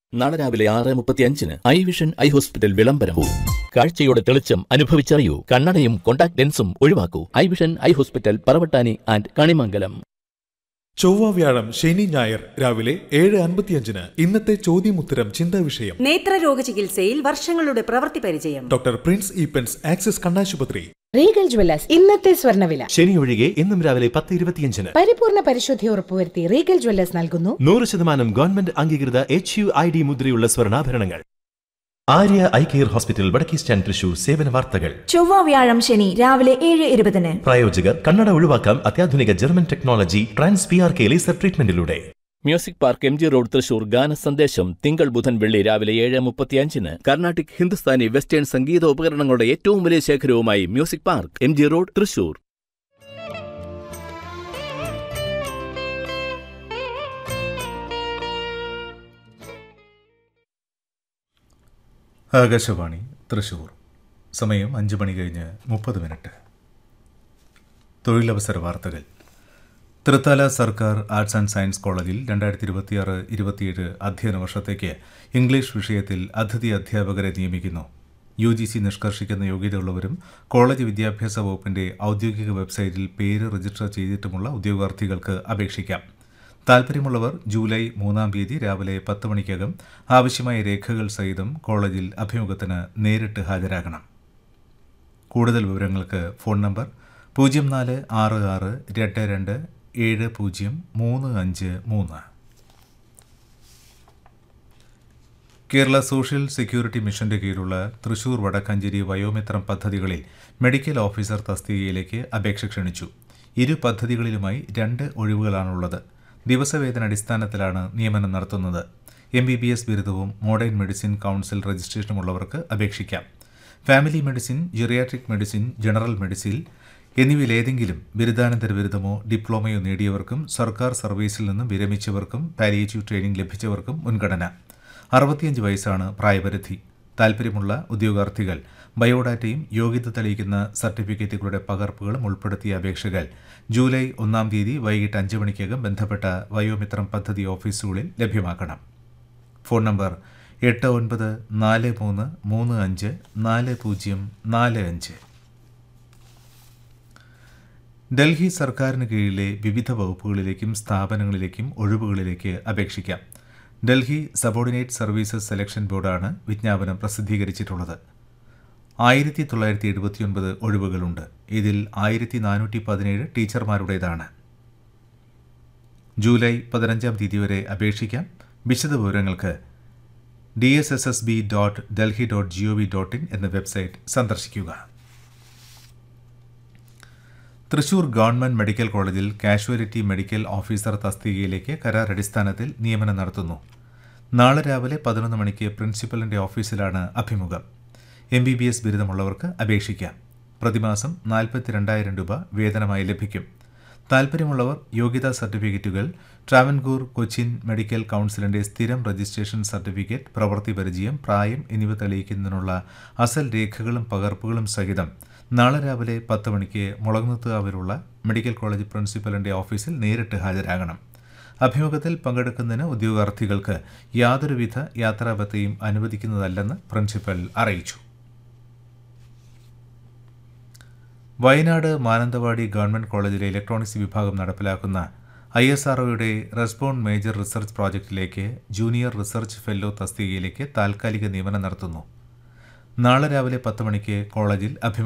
നാളെ രാവിലെ ആറ് മുപ്പത്തി അഞ്ചിന് ഐ വിഷൻ ഐ ഹോസ്പിറ്റൽ വിളംബരവും കാഴ്ചയുടെ തെളിച്ചം അനുഭവിച്ചറിയൂ കണ്ണടയും കോണ്ടാക്ട് ലെൻസും ഒഴിവാക്കൂ eye vision eye hospital Paravattani and Kanimangalam ചൊവ്വ വ്യാഴം ശനി ഞായർ രാവിലെ ഏഴ് അൻപത്തിയഞ്ചിന് ഇന്നത്തെ ചോദ്യമുത്തരം ചിന്താ വിഷയം നേത്രരോഗ ചികിത്സയിൽ വർഷങ്ങളുടെ പ്രവൃത്തി പരിചയം ഡോക്ടർ പ്രിൻസ് ഈപ്പൻസ് ആക്സിസ് കണ്ണാശുപത്രി റീഗൽ ജ്വല്ലേഴ്സ് ഇന്നത്തെ സ്വർണ്ണവില ശനി ഒഴികെ ഇന്നും രാവിലെ പത്ത് ഇരുപത്തിയഞ്ചിന് പരിപൂർണ പരിശുദ്ധി ഉറപ്പുവരുത്തി റീഗൽ ജ്വല്ലേഴ്സ് നൽകുന്നു നൂറ് ശതമാനം ഗവൺമെന്റ് അംഗീകൃത എച്ച് യു ഐ ഡി മുദ്രയുള്ള സ്വർണ്ണാഭരണങ്ങൾ ആര്യ ഐ കെയർ ഹോസ്പിറ്റൽ വടക്കേ സ്റ്റാൻഡ് തൃശൂർ സേവന വാർത്തകൾ ചൊവ്വ വ്യാഴം ശനി രാവിലെ ഏഴ് ഇരുപതിന് പ്രായോജകർ കണ്ണട ഒഴിവാക്കാം അത്യാധുനിക German technology trans P R K laser ട്രീറ്റ്മെന്റിലൂടെ music park M G road Thrissur ഗാന സന്ദേശം തിങ്കൾ ബുധൻ വെള്ളി രാവിലെ ഏഴ് മുപ്പത്തിയഞ്ചിന് കർണാട്ടിക് ഹിന്ദുസ്ഥാനി വെസ്റ്റേൺ സംഗീത ഉപകരണങ്ങളുടെ ഏറ്റവും വലിയ ശേഖരവുമായി music park M G road Thrissur Akashvani Thrissur സമയം അഞ്ച് മണി കഴിഞ്ഞ് മുപ്പത് മിനിറ്റ് തൊഴിലവസര വാർത്തകൾ തൃത്താല സർക്കാർ ആർട്സ് ആൻഡ് സയൻസ് കോളേജിൽ രണ്ടായിരത്തി ഇരുപത്തിയാറ് ഇരുപത്തിയേഴ് അധ്യയന വർഷത്തേക്ക് ഇംഗ്ലീഷ് വിഷയത്തിൽ അതിഥി അധ്യാപകരെ നിയമിക്കുന്നു യു ജി സി നിഷ്കർഷിക്കുന്ന യോഗ്യതയുള്ളവരും കോളേജ് വിദ്യാഭ്യാസ വകുപ്പിന്റെ ഔദ്യോഗിക വെബ്സൈറ്റിൽ പേര് രജിസ്റ്റർ ചെയ്തിട്ടുമുള്ള ഉദ്യോഗാർത്ഥികൾക്ക് അപേക്ഷിക്കാം താൽപ്പര്യമുള്ളവർ ജൂലൈ മൂന്നാം തീയതി രാവിലെ പത്ത് മണിക്കകം ആവശ്യമായ രേഖകൾ സഹിതം കോളേജിൽ അഭിമുഖത്തിന് നേരിട്ട് ഹാജരാകണം കൂടുതൽ വിവരങ്ങൾക്ക് ഫോൺ നമ്പർ പൂജ്യം നാല് ആറ് ആറ് രണ്ട് രണ്ട് ഏഴ് പൂജ്യം മൂന്ന് അഞ്ച് മൂന്ന് കേരള സോഷ്യൽ സെക്യൂരിറ്റി മിഷന്റെ കീഴിലുള്ള തൃശൂർ വടക്കഞ്ചേരി വയോമിത്രം പദ്ധതികളിൽ മെഡിക്കൽ ഓഫീസർ തസ്തികയിലേക്ക് അപേക്ഷ ക്ഷണിച്ചു ഇരു പദ്ധതികളിലുമായി രണ്ട് ഒഴിവുകളാണുള്ളത് ദിവസവേതന അടിസ്ഥാനത്തിലാണ് നിയമനം നടത്തുന്നത് എം ബി ബി എസ് ബിരുദവും മോഡേൺ മെഡിസിൻ കൗൺസിൽ രജിസ്ട്രേഷനുമുള്ളവർക്ക് അപേക്ഷിക്കാം family medicine geriatric medicine general medicine എന്നിവയിലേതെങ്കിലും ബിരുദാനന്തര ബിരുദമോ ഡിപ്ലോമയോ നേടിയവർക്കും സർക്കാർ സർവീസിൽ നിന്നും വിരമിച്ചവർക്കും പാലിയേറ്റീവ് ട്രെയിനിംഗ് ലഭിച്ചവർക്കും മുൻഗണന അറുപത്തിയഞ്ച് വയസ്സാണ് പ്രായപരിധി താൽപ്പര്യമുള്ള ഉദ്യോഗാർത്ഥികൾ ബയോഡാറ്റയും യോഗ്യത തെളിയിക്കുന്ന സർട്ടിഫിക്കറ്റുകളുടെ പകർപ്പുകളും ഉൾപ്പെടുത്തിയ അപേക്ഷകൾ ജൂലൈ ഒന്നാം തീയതി വൈകിട്ട് അഞ്ച് മണിക്കകം ബന്ധപ്പെട്ട വയോമിത്രം പദ്ധതി ഓഫീസുകളിൽ ലഭ്യമാക്കണം ഫോൺ നമ്പർ എട്ട് ഒൻപത് നാല് മൂന്ന് മൂന്ന് അഞ്ച് നാല് പൂജ്യം നാല് അഞ്ച് ഡൽഹി സർക്കാരിന് കീഴിലെ വിവിധ വകുപ്പുകളിലേക്കും സ്ഥാപനങ്ങളിലേക്കും ഒഴിവുകളിലേക്ക് അപേക്ഷിക്കാം ഡൽഹി സബോർഡിനേറ്റ് സർവീസസ് സെലക്ഷൻ ബോർഡാണ് വിജ്ഞാപനം പ്രസിദ്ധീകരിച്ചിട്ടുള്ളത് ആയിരത്തി തൊള്ളായിരത്തി എഴുപത്തിയൊൻപത് ഒഴിവുകളുണ്ട് ഇതിൽ ആയിരത്തി നാനൂറ്റി പതിനേഴ് ടീച്ചർമാരുടേതാണ് ജൂലൈ പതിനഞ്ചാം തീയതി വരെ അപേക്ഷിക്കാം വിശദവിവരങ്ങൾക്ക് D S S S B dot Delhi dot G O V dot in എന്ന വെബ്സൈറ്റ് സന്ദർശിക്കുക തൃശൂർ ഗവൺമെന്റ് മെഡിക്കൽ കോളേജിൽ കാഷ്വാലിറ്റി മെഡിക്കൽ ഓഫീസർ തസ്തികയിലേക്ക് കരാർ അടിസ്ഥാനത്തിൽ നിയമനം നടത്തുന്നു നാളെ രാവിലെ പതിനൊന്ന് മണിക്ക് പ്രിൻസിപ്പലിന്റെ ഓഫീസിലാണ് അഭിമുഖം എം ബി ബി എസ് ബിരുദമുള്ളവർക്ക് അപേക്ഷിക്കാം പ്രതിമാസം നാൽപ്പത്തിരണ്ടായിരം രൂപ വേതനമായി ലഭിക്കും താൽപ്പര്യമുള്ളവർ യോഗ്യതാ സർട്ടിഫിക്കറ്റുകൾ ട്രാവൻകൂർ കൊച്ചിൻ മെഡിക്കൽ കൗൺസിലിന്റെ സ്ഥിരം രജിസ്ട്രേഷൻ സർട്ടിഫിക്കറ്റ് പ്രവൃത്തി പരിചയം പ്രായം എന്നിവ തെളിയിക്കുന്നതിനുള്ള അസൽ രേഖകളും പകർപ്പുകളും സഹിതം നാളെ രാവിലെ പത്ത് മണിക്ക് മുളകുന്നത്തുകാവിലുള്ള മെഡിക്കൽ കോളേജ് പ്രിൻസിപ്പലിന്റെ ഓഫീസിൽ നേരിട്ട് ഹാജരാകണം അഭിമുഖത്തിൽ പങ്കെടുക്കുന്നതിന് ഉദ്യോഗാർത്ഥികൾക്ക് യാതൊരുവിധ യാത്രാബത്തയും അനുവദിക്കുന്നതല്ലെന്ന് പ്രിൻസിപ്പൽ അറിയിച്ചു വയനാട് മാനന്തവാടി ഗവൺമെന്റ് കോളേജിലെ ഇലക്ട്രോണിക്സ് വിഭാഗം നടപ്പിലാക്കുന്ന ഐ എസ് ആർഒയുടെ റെസ്പോണ്ട് മേജർ റിസർച്ച് പ്രോജക്റ്റിലേക്ക് ജൂനിയർ റിസർച്ച് ഫെല്ലോ തസ്തികയിലേക്ക് താൽക്കാലിക നിയമനം നടത്തുന്നു നാളെ രാവിലെ പത്ത് മണിക്ക് കോളേജിൽ അഭിമുഖം